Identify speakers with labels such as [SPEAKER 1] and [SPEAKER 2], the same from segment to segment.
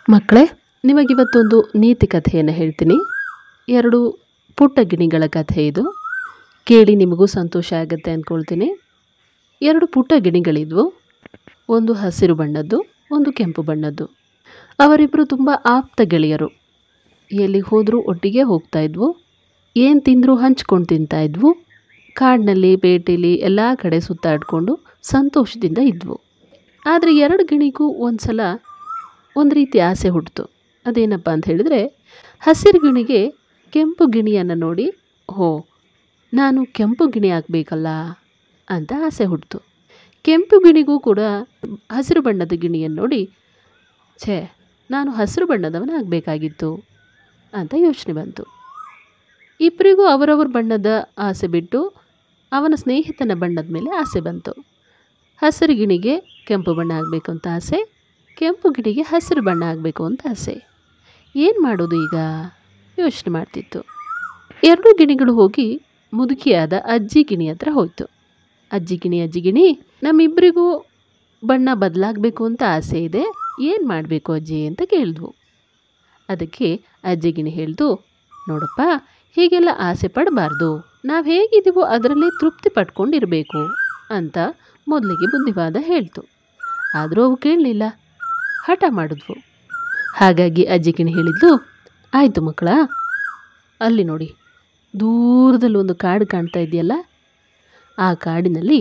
[SPEAKER 1] ಮಕ್ಕಳೇ ನಿಮಗಿವತ್ತೊಂದು ನೀತಿ ಕಥೆಯನ್ನು ಹೇಳ್ತೀನಿ ಎರಡು ಪುಟ್ಟ ಗಿಣಿಗಳ ಕಥೆ ಇದು ಕೇಳಿ ನಿಮಗೂ ಸಂತೋಷ ಆಗುತ್ತೆ ಅಂದ್ಕೊಳ್ತೀನಿ ಎರಡು ಪುಟ್ಟ ಗಿಣಿಗಳಿದ್ವು ಒಂದು ಹಸಿರು ಬಣ್ಣದ್ದು ಒಂದು ಕೆಂಪು ಬಣ್ಣದ್ದು ಅವರಿಬ್ಬರು ತುಂಬ ಆಪ್ತ ಗೆಳೆಯರು ಎಲ್ಲಿಗೆ ಹೋದರೂ ಒಟ್ಟಿಗೆ ಹೋಗ್ತಾ ಇದ್ವು ಏನು ತಿಂದರೂ ಹಂಚ್ಕೊಂಡು ತಿಂತಾ ಇದ್ವು ಕಾಡಿನಲ್ಲಿ ಬೇಟೆಲಿ ಎಲ್ಲ ಕಡೆ ಸುತ್ತಾಡಿಕೊಂಡು ಸಂತೋಷದಿಂದ ಇದ್ವು ಆದರೆ ಎರಡು ಗಿಣಿಗೂ ಒಂದು ಸಲ ಒಂದು ರೀತಿ ಆಸೆ ಹುಟ್ಟಿತು ಅದೇನಪ್ಪ ಅಂತ ಹೇಳಿದರೆ ಹಸಿರು ಗಿಣಿಗೆ ಕೆಂಪು ಗಿಣಿಯನ್ನು ನೋಡಿ ಹೋ ನಾನು ಕೆಂಪು ಗಿಣಿ ಆಗಬೇಕಲ್ಲ ಅಂತ ಆಸೆ ಹುಟ್ಟಿತು ಕೆಂಪು ಗಿಣಿಗೂ ಕೂಡ ಹಸಿರು ಬಣ್ಣದ ಗಿಣಿಯನ್ನು ನೋಡಿ ಛೇ ನಾನು ಹಸಿರು ಬಣ್ಣದವನ ಆಗಬೇಕಾಗಿತ್ತು ಅಂತ ಯೋಚನೆ ಬಂತು ಇಬ್ಬರಿಗೂ ಅವರವ್ರ ಬಣ್ಣದ ಆಸೆ ಬಿಟ್ಟು ಅವನ ಸ್ನೇಹಿತನ ಬಣ್ಣದ ಮೇಲೆ ಆಸೆ ಬಂತು ಹಸಿರು ಗಿಣಿಗೆ ಕೆಂಪು ಬಣ್ಣ ಆಗಬೇಕು ಅಂತ ಆಸೆ ಕೆಂಪು ಗಿಣಿಗೆ ಹಸಿರು ಬಣ್ಣ ಆಗಬೇಕು ಅಂತ ಆಸೆ ಏನು ಮಾಡೋದು ಈಗ ಯೋಚನೆ ಮಾಡ್ತಿತ್ತು ಎರಡೂ ಗಿಣಿಗಳು ಹೋಗಿ ಮುದುಕಿಯಾದ ಅಜ್ಜಿ ಗಿಣಿ ಹತ್ರ ಹೋಯ್ತು ಅಜ್ಜಿ ಗಿಣಿ ಅಜ್ಜಿ ಗಿಣಿ ನಮ್ಮಿಬ್ಬರಿಗೂ ಬಣ್ಣ ಬದಲಾಗಬೇಕು ಅಂತ ಆಸೆ ಇದೆ ಏನು ಮಾಡಬೇಕು ಅಜ್ಜಿ ಅಂತ ಕೇಳಿದ್ವು ಅದಕ್ಕೆ ಅಜ್ಜಿ ಗಿಣಿ ಹೇಳ್ದು ನೋಡಪ್ಪ ಹೀಗೆಲ್ಲ ಆಸೆ ಪಡಬಾರ್ದು ನಾವು ಹೇಗಿದ್ದೀವೋ ಅದರಲ್ಲೇ ತೃಪ್ತಿ ಪಟ್ಕೊಂಡಿರಬೇಕು ಅಂತ ಮೊದಲಿಗೆ ಬುದ್ಧಿವಾದ ಹೇಳ್ತು ಆದರೂ ಅವು ಕೇಳಲಿಲ್ಲ ಹಠ ಮಾಡಿದ್ವು ಹಾಗಾಗಿ ಅಜ್ಜಿ ಗಿಣಿ ಹೇಳಿದ್ಲು ಆಯಿತು ಮಕ್ಕಳ ಅಲ್ಲಿ ನೋಡಿ ದೂರದಲ್ಲಿ ಒಂದು ಕಾಡು ಕಾಣ್ತಾ ಇದೆಯಲ್ಲ ಆ ಕಾಡಿನಲ್ಲಿ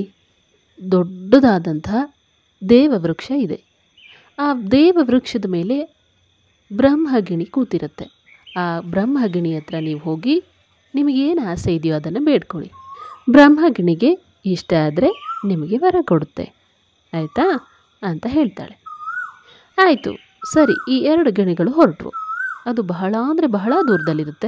[SPEAKER 1] ದೊಡ್ಡದಾದಂತಹ ದೇವವೃಕ್ಷ ಇದೆ ಆ ದೇವವೃಕ್ಷದ ಮೇಲೆ ಬ್ರಹ್ಮಗಿಣಿ ಕೂತಿರುತ್ತೆ ಆ ಬ್ರಹ್ಮಗಿಣಿ ಹತ್ರ ನೀವು ಹೋಗಿ ನಿಮಗೇನು ಆಸೆ ಇದೆಯೋ ಅದನ್ನು ಬೇಡ್ಕೊಳ್ಳಿ ಬ್ರಹ್ಮಗಿಣಿಗೆ ಇಷ್ಟ ಆದರೆ ನಿಮಗೆ ವರ ಕೊಡುತ್ತೆ ಆಯಿತಾ ಅಂತ ಹೇಳ್ತಾಳೆ ಆಯಿತು ಸರಿ ಈ ಎರಡು ಗಿಣಿಗಳು ಹೊರಟರು ಅದು ಬಹಳ ಅಂದರೆ ಬಹಳ ದೂರದಲ್ಲಿರುತ್ತೆ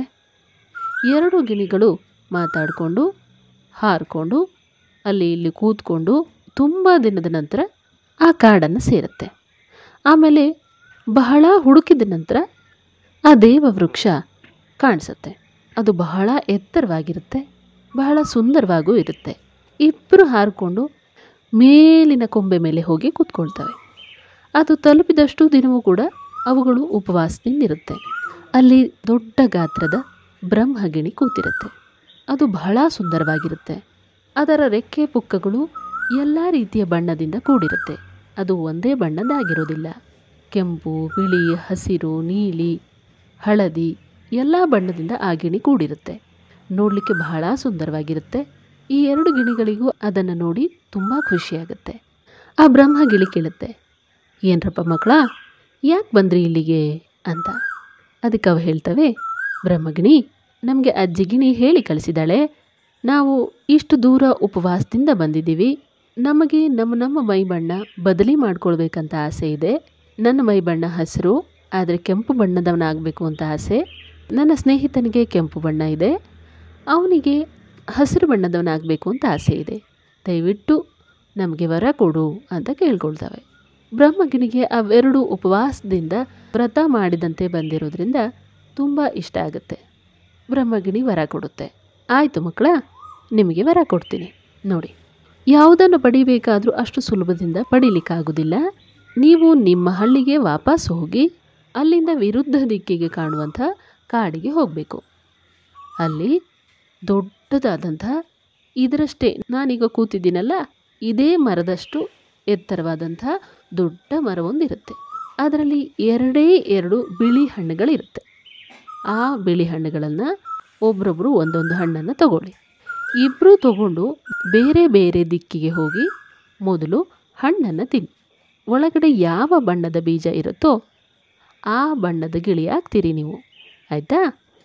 [SPEAKER 1] ಎರಡು ಗಿಣಿಗಳು ಮಾತಾಡಿಕೊಂಡು ಹಾರಿಕೊಂಡು ಅಲ್ಲಿ ಇಲ್ಲಿ ಕೂತ್ಕೊಂಡು ತುಂಬ ದಿನದ ನಂತರ ಆ ಕಾಡನ್ನು ಸೇರುತ್ತೆ ಆಮೇಲೆ ಬಹಳ ಹುಡುಕಿದ ನಂತರ ಆ ದೇವವೃಕ್ಷ ಕಾಣಿಸುತ್ತೆ ಅದು ಬಹಳ ಎತ್ತರವಾಗಿರುತ್ತೆ ಬಹಳ ಸುಂದರವಾಗೂ ಇರುತ್ತೆ ಇಬ್ಬರು ಹಾರಿಕೊಂಡು ಮೇಲಿನ ಕೊಂಬೆ ಮೇಲೆ ಹೋಗಿ ಕೂತ್ಕೊಳ್ತವೆ ಅದು ತಲುಪಿದಷ್ಟು ದಿನವೂ ಕೂಡ ಅವುಗಳು ಉಪವಾಸದಿಂದಿರುತ್ತೆ ಅಲ್ಲಿ ದೊಡ್ಡ ಗಾತ್ರದ ಬ್ರಹ್ಮಗಿಣಿ ಕೂತಿರುತ್ತೆ ಅದು ಬಹಳ ಸುಂದರವಾಗಿರುತ್ತೆ ಅದರ ರೆಕ್ಕೆ ಪುಕ್ಕಗಳು ಎಲ್ಲ ರೀತಿಯ ಬಣ್ಣದಿಂದ ಕೂಡಿರುತ್ತೆ ಅದು ಒಂದೇ ಬಣ್ಣದಾಗಿರೋದಿಲ್ಲ ಕೆಂಪು ಬಿಳಿ ಹಸಿರು ನೀಲಿ ಹಳದಿ ಎಲ್ಲ ಬಣ್ಣದಿಂದ ಆ ಗಿಣಿ ಕೂಡಿರುತ್ತೆ ನೋಡಲಿಕ್ಕೆ ಬಹಳ ಸುಂದರವಾಗಿರುತ್ತೆ ಈ ಎರಡು ಗಿಣಿಗಳಿಗೂ ಅದನ್ನು ನೋಡಿ ತುಂಬ ಖುಷಿಯಾಗುತ್ತೆ ಆ ಬ್ರಹ್ಮ ಗಿಳಿ ಕೇಳುತ್ತೆ ಏನ್ರಪ್ಪ ಮಕ್ಕಳ ಯಾಕೆ ಬಂದ್ರಿ ಇಲ್ಲಿಗೆ ಅಂತ ಅದಕ್ಕೆ ಅವು ಹೇಳ್ತವೆ ಬ್ರಹ್ಮಗಿಣಿ ನಮಗೆ ಅಜ್ಜಿ ಗಿಣಿ ಹೇಳಿ ಕಳಿಸಿದಾಳೆ ನಾವು ಇಷ್ಟು ದೂರ ಉಪವಾಸದಿಂದ ಬಂದಿದ್ದೀವಿ ನಮಗೆ ನಮ್ಮ ನಮ್ಮ ಮೈ ಬಣ್ಣ ಬದಲಿ ಮಾಡ್ಕೊಳ್ಬೇಕಂತ ಆಸೆ ಇದೆ ನನ್ನ ಮೈ ಬಣ್ಣ ಹಸಿರು ಆದರೆ ಕೆಂಪು ಬಣ್ಣದವನಾಗಬೇಕು ಅಂತ ಆಸೆ ನನ್ನ ಸ್ನೇಹಿತನಿಗೆ ಕೆಂಪು ಬಣ್ಣ ಇದೆ ಅವನಿಗೆ ಹಸಿರು ಬಣ್ಣದವನಾಗಬೇಕು ಅಂತ ಆಸೆ ಇದೆ ದಯವಿಟ್ಟು ನಮಗೆ ವರ ಕೊಡು ಅಂತ ಕೇಳ್ಕೊಳ್ತವೆ ಬ್ರಹ್ಮಗಿಣಿಗೆ ಅವೆರಡು ಉಪವಾಸದಿಂದ ವ್ರತ ಮಾಡಿದಂತೆ ಬಂದಿರೋದ್ರಿಂದ ತುಂಬ ಇಷ್ಟ ಆಗುತ್ತೆ ಬ್ರಹ್ಮಗಿಣಿ ವರ ಕೊಡುತ್ತೆ ಆಯಿತು ಮಕ್ಕಳ ನಿಮಗೆ ವರ ಕೊಡ್ತೀನಿ ನೋಡಿ ಯಾವುದನ್ನು ಪಡಿಬೇಕಾದರೂ ಅಷ್ಟು ಸುಲಭದಿಂದ ಪಡೀಲಿಕ್ಕಾಗೋದಿಲ್ಲ ನೀವು ನಿಮ್ಮ ಹಳ್ಳಿಗೆ ವಾಪಸ್ ಹೋಗಿ ಅಲ್ಲಿಂದ ವಿರುದ್ಧ ದಿಕ್ಕಿಗೆ ಕಾಣುವಂಥ ಕಾಡಿಗೆ ಹೋಗಬೇಕು ಅಲ್ಲಿ ದೊಡ್ಡದಾದಂಥ ಇದರಷ್ಟೇ ನಾನೀಗ ಕೂತಿದ್ದೀನಲ್ಲ ಇದೇ ಮರದಷ್ಟು ಎತ್ತರವಾದಂಥ ದೊಡ್ಡ ಮರವೊಂದಿರುತ್ತೆ ಅದರಲ್ಲಿ ಎರಡೇ ಎರಡು ಬಿಳಿ ಹಣ್ಣುಗಳಿರುತ್ತೆ ಆ ಬಿಳಿ ಹಣ್ಣುಗಳನ್ನು ಒಬ್ರೊಬ್ಬರು ಒಂದೊಂದು ಹಣ್ಣನ್ನು ತಗೊಳ್ಳಿ ಇಬ್ಬರು ತಗೊಂಡು ಬೇರೆ ಬೇರೆ ದಿಕ್ಕಿಗೆ ಹೋಗಿ ಮೊದಲು ಹಣ್ಣನ್ನು ತಿನ್ನಿ ಒಳಗಡೆ ಯಾವ ಬಣ್ಣದ ಬೀಜ ಇರುತ್ತೋ ಆ ಬಣ್ಣದ ಗಿಳಿ ಆಗ್ತೀರಿ ನೀವು ಆಯಿತಾ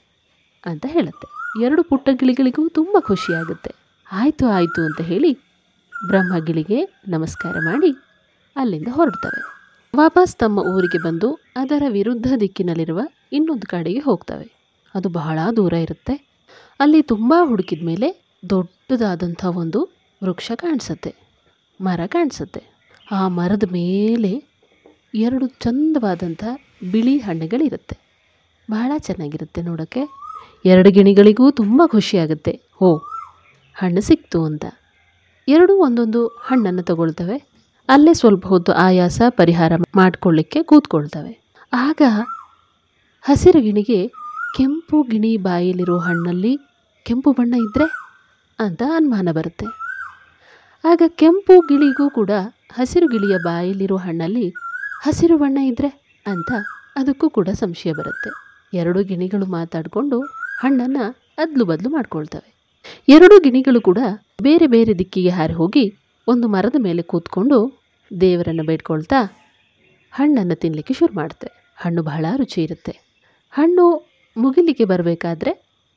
[SPEAKER 1] ಅಂತ ಹೇಳುತ್ತೆ ಎರಡು ಪುಟ್ಟ ಗಿಳಿಗಳಿಗೂ ತುಂಬ ಖುಷಿಯಾಗುತ್ತೆ ಆಯಿತು ಆಯಿತು ಅಂತ ಹೇಳಿ ಬ್ರಹ್ಮಗಿಳಿಗೆ ನಮಸ್ಕಾರ ಮಾಡಿ ಅಲ್ಲಿಂದ ಹೊರಡ್ತವೆ ವಾಪಸ್ ತಮ್ಮ ಊರಿಗೆ ಬಂದು ಅದರ ವಿರುದ್ಧ ದಿಕ್ಕಿನಲ್ಲಿರುವ ಇನ್ನೊಂದು ಕಾಡಿಗೆ ಹೋಗ್ತವೆ ಅದು ಬಹಳ ದೂರ ಇರುತ್ತೆ ಅಲ್ಲಿ ತುಂಬ ಹುಡುಕಿದ ಮೇಲೆ ದೊಡ್ಡದಾದಂಥ ಒಂದು ವೃಕ್ಷ ಕಾಣಿಸುತ್ತೆ ಮರ ಕಾಣಿಸುತ್ತೆ ಆ ಮರದ ಮೇಲೆ ಎರಡು ಚಂದವಾದಂಥ ಬಿಳಿ ಹಣ್ಣುಗಳಿರುತ್ತೆ ಬಹಳ ಚೆನ್ನಾಗಿರುತ್ತೆ ನೋಡೋಕ್ಕೆ ಎರಡು ಗಿಣಿಗಳಿಗೂ ತುಂಬ ಖುಷಿಯಾಗುತ್ತೆ ಓ ಹಣ್ಣು ಸಿಕ್ತು ಅಂತ ಎರಡೂ ಒಂದೊಂದು ಹಣ್ಣನ್ನು ತಗೊಳ್ತವೆ ಅಲ್ಲೇ ಸ್ವಲ್ಪ ಹೊತ್ತು ಆಯಾಸ ಪರಿಹಾರ ಮಾಡಿಕೊಳ್ಳಿಕ್ಕೆ ಕೂತ್ಕೊಳ್ತವೆ ಆಗ ಹಸಿರು ಗಿಣಿಗೆ ಕೆಂಪು ಗಿಣಿ ಬಾಯಲ್ಲಿರೋ ಹಣ್ಣಲ್ಲಿ ಕೆಂಪು ಬಣ್ಣ ಇದ್ದರೆ ಅಂತ ಅನುಮಾನ ಬರುತ್ತೆ ಆಗ ಕೆಂಪು ಗಿಳಿಗೂ ಕೂಡ ಹಸಿರು ಗಿಳಿಯ ಬಾಯಲ್ಲಿರೋ ಹಣ್ಣಲ್ಲಿ ಹಸಿರು ಬಣ್ಣ ಇದ್ದರೆ ಅಂತ ಅದಕ್ಕೂ ಕೂಡ ಸಂಶಯ ಬರುತ್ತೆ ಎರಡು ಗಿಣಿಗಳು ಮಾತಾಡಿಕೊಂಡು ಹಣ್ಣನ್ನು ಅದ್ಲು ಬದಲು ಮಾಡ್ಕೊಳ್ತವೆ ಎರಡು ಗಿಣಿಗಳು ಕೂಡ ಬೇರೆ ಬೇರೆ ದಿಕ್ಕಿಗೆ ಹಾರಿ ಹೋಗಿ ಒಂದು ಮರದ ಮೇಲೆ ಕೂತ್ಕೊಂಡು ದೇವರನ್ನು ಬೇಡ್ಕೊಳ್ತಾ ಹಣ್ಣನ್ನು ತಿನ್ನಲಿಕ್ಕೆ ಶುರು ಮಾಡುತ್ತೆ ಹಣ್ಣು ಬಹಳ ರುಚಿ ಇರುತ್ತೆ ಹಣ್ಣು ಮುಗಿಲಿಕ್ಕೆ ಬರಬೇಕಾದ್ರೆ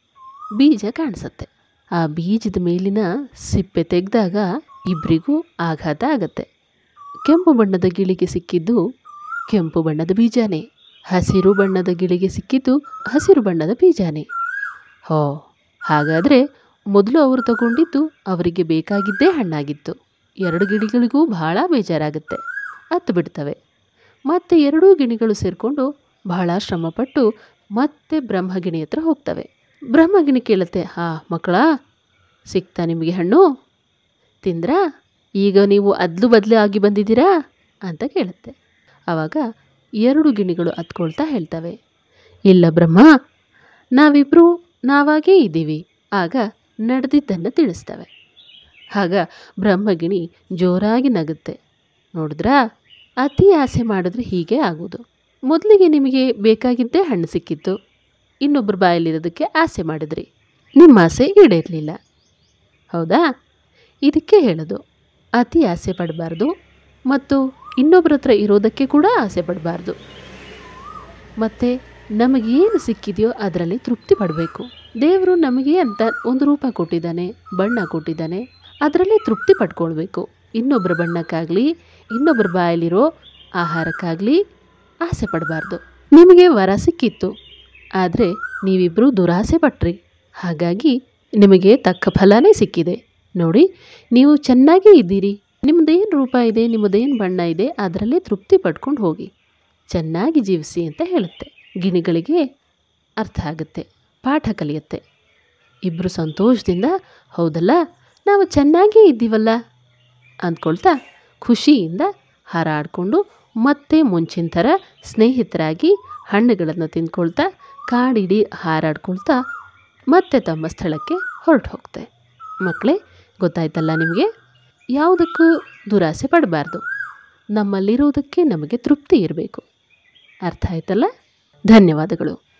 [SPEAKER 1] ಬೀಜ ಕಾಣಿಸುತ್ತೆ ಆ ಬೀಜದ ಮೇಲಿನ ಸಿಪ್ಪೆ ತೆಗೆದಾಗ ಇಬ್ಬರಿಗೂ ಆಘಾತ ಆಗತ್ತೆ ಕೆಂಪು ಬಣ್ಣದ ಗಿಳಿಗೆ ಸಿಕ್ಕಿದ್ದು ಕೆಂಪು ಬಣ್ಣದ ಬೀಜಾನೇ ಹಸಿರು ಬಣ್ಣದ ಗಿಳಿಗೆ ಸಿಕ್ಕಿದ್ದು ಹಸಿರು ಬಣ್ಣದ ಬೀಜಾನೇ ಹೋ ಹಾಗಾದರೆ ಮೊದಲು ಅವರು ತಗೊಂಡಿದ್ದು ಅವರಿಗೆ ಬೇಕಾಗಿದ್ದೇ ಹಣ್ಣಾಗಿತ್ತು ಎರಡು ಗಿಳಿಗಳಿಗೂ ಬಹಳ ಬೇಜಾರಾಗುತ್ತೆ ಹತ್ತು ಬಿಡ್ತವೆ ಮತ್ತೆ ಎರಡೂ ಗಿಣಿಗಳು ಸೇರಿಕೊಂಡು ಬಹಳ ಶ್ರಮಪಟ್ಟು ಮತ್ತೆ ಬ್ರಹ್ಮಗಿಣಿ ಹತ್ರ ಹೋಗ್ತವೆ ಬ್ರಹ್ಮಗಿಣಿ ಕೇಳುತ್ತೆ ಹಾ ಮಕ್ಕಳ ಸಿಕ್ತಾ ನಿಮಗೆ ಹಣ್ಣು ತಿಂದ್ರಾ ಈಗ ನೀವು ಅದ್ಲು ಬದಲು ಆಗಿ ಬಂದಿದ್ದೀರಾ ಅಂತ ಕೇಳುತ್ತೆ ಆವಾಗ ಎರಡು ಗಿಣಿಗಳು ಹತ್ಕೊಳ್ತಾ ಹೇಳ್ತವೆ ಇಲ್ಲ ಬ್ರಹ್ಮ ನಾವಿಬ್ಬರು ನಾವಾಗೇ ಇದ್ದೀವಿ ಆಗ ನಡೆದಿದ್ದನ್ನು ತಿಳಿಸ್ತವೆ ಆಗ ಬ್ರಹ್ಮಗಿಣಿ ಜೋರಾಗಿ ನಗುತ್ತೆ ನೋಡಿದ್ರಾ ಅತಿ ಆಸೆ ಮಾಡಿದ್ರೆ ಹೀಗೆ ಆಗೋದು ಮೊದಲಿಗೆ ನಿಮಗೆ ಬೇಕಾಗಿದ್ದೇ ಹಣ್ಣು ಸಿಕ್ಕಿತ್ತು ಇನ್ನೊಬ್ಬರ ಬಾಯಲ್ಲಿರೋದಕ್ಕೆ ಆಸೆ ಮಾಡಿದ್ರಿ ನಿಮ್ಮ ಆಸೆ ಈಡೇರಲಿಲ್ಲ ಹೌದಾ ಇದಕ್ಕೆ ಹೇಳೋದು ಅತಿ ಆಸೆ ಪಡಬಾರ್ದು ಮತ್ತು ಇನ್ನೊಬ್ಬರ ಹತ್ರ ಇರೋದಕ್ಕೆ ಕೂಡ ಆಸೆ ಪಡಬಾರ್ದು ಮತ್ತು ನಮಗೇನು ಸಿಕ್ಕಿದೆಯೋ ಅದರಲ್ಲಿ ತೃಪ್ತಿ ಪಡಬೇಕು ದೇವರು ನಮಗೆ ಅಂತ ಒಂದು ರೂಪ ಕೊಟ್ಟಿದ್ದಾನೆ ಬಣ್ಣ ಕೊಟ್ಟಿದ್ದಾನೆ ಅದರಲ್ಲಿ ತೃಪ್ತಿ ಪಡ್ಕೊಳ್ಬೇಕು ಇನ್ನೊಬ್ಬರ ಬಣ್ಣಕ್ಕಾಗಲಿ ಇನ್ನೊಬ್ಬರ ಬಾಯಲ್ಲಿರೋ ಆಹಾರಕ್ಕಾಗಲಿ ಆಸೆ ಪಡಬಾರ್ದು ನಿಮಗೆ ವರ ಸಿಕ್ಕಿತ್ತು ಆದರೆ ನೀವಿಬ್ಬರು ದುರಾಸೆ ಪಟ್ರಿ ಹಾಗಾಗಿ ನಿಮಗೆ ತಕ್ಕ ಫಲನೇ ಸಿಕ್ಕಿದೆ ನೋಡಿ ನೀವು ಚೆನ್ನಾಗೇ ಇದ್ದೀರಿ ನಿಮ್ಮದೇನು ರೂಪ ಇದೆ ನಿಮ್ಮದೇನು ಬಣ್ಣ ಇದೆ ಅದರಲ್ಲೇ ತೃಪ್ತಿ ಪಡ್ಕೊಂಡು ಹೋಗಿ ಚೆನ್ನಾಗಿ ಜೀವಿಸಿ ಅಂತ ಹೇಳುತ್ತೆ ಗಿಣಿಗಳಿಗೆ ಅರ್ಥ ಆಗುತ್ತೆ ಪಾಠ ಕಲಿಯುತ್ತೆ ಇಬ್ಬರು ಸಂತೋಷದಿಂದ ಹೌದಲ್ಲ ನಾವು ಚೆನ್ನಾಗೇ ಇದ್ದೀವಲ್ಲ ಅಂದ್ಕೊಳ್ತಾ ಖುಷಿಯಿಂದ ಹಾರಾಡಿಕೊಂಡು ಮತ್ತೆ ಮುಂಚಿನ ಥರ ಸ್ನೇಹಿತರಾಗಿ ಹಣ್ಣುಗಳನ್ನು ತಿಂದ್ಕೊಳ್ತಾ ಕಾಡಿಡೀ ಹಾರಾಡ್ಕೊಳ್ತಾ ಮತ್ತೆ ತಮ್ಮ ಸ್ಥಳಕ್ಕೆ ಹೊರಟು ಹೋಗ್ತೆ ಮಕ್ಕಳೇ ಗೊತ್ತಾಯ್ತಲ್ಲ ನಿಮಗೆ ಯಾವುದಕ್ಕೂ ದುರಾಸೆ ಪಡಬಾರ್ದು ನಮ್ಮಲ್ಲಿರುವುದಕ್ಕೆ ನಮಗೆ ತೃಪ್ತಿ ಇರಬೇಕು ಅರ್ಥ ಆಯ್ತಲ್ಲ ಧನ್ಯವಾದಗಳು